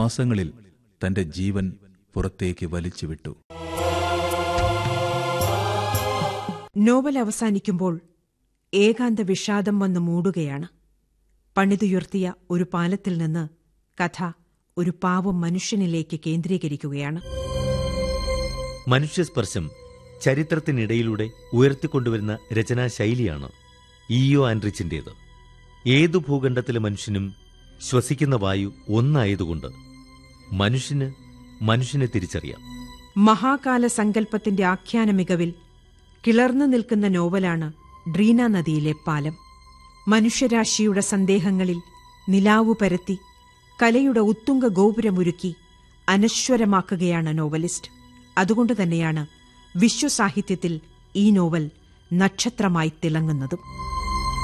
മാസങ്ങളിൽ തന്റെ ജീവൻ പുറത്തേക്ക് വലിച്ചുവിട്ടു നോവൽ അവസാനിക്കുമ്പോൾ ഏകാന്ത വിഷാദം വന്ന് മൂടുകയാണ് പണിതുയർത്തിയ ഒരു പാലത്തിൽ നിന്ന് കഥ ഒരു പാവം മനുഷ്യനിലേക്ക് കേന്ദ്രീകരിക്കുകയാണ് മനുഷ്യസ്പർശം ചരിത്രത്തിനിടയിലൂടെ ഉയർത്തിക്കൊണ്ടുവരുന്ന രചനാശൈലിയാണ് ഇഒ ആൻഡ്രിച്ചിന്റേത് ഏതു ഭൂഖണ്ഡത്തിലെ മനുഷ്യനും ശ്വസിക്കുന്ന വായു ഒന്നായതുകൊണ്ട് മനുഷ്യന് മനുഷ്യനെ തിരിച്ചറിയാം മഹാകാല സങ്കല്പത്തിന്റെ ആഖ്യാന മികവിൽ കിളർന്നു നിൽക്കുന്ന നോവലാണ് ഡ്രീന നദിയിലെ പാലം മനുഷ്യരാശിയുടെ സന്ദേഹങ്ങളിൽ നിലാവു പരത്തി കലയുടെ ഉത്തുംഗ ഗോപുരമൊരുക്കി അനശ്വരമാക്കുകയാണ് നോവലിസ്റ്റ് അതുകൊണ്ട് തന്നെയാണ് വിശ്വസാഹിത്യത്തിൽ ഈ നോവൽ നക്ഷത്രമായി തിളങ്ങുന്നതും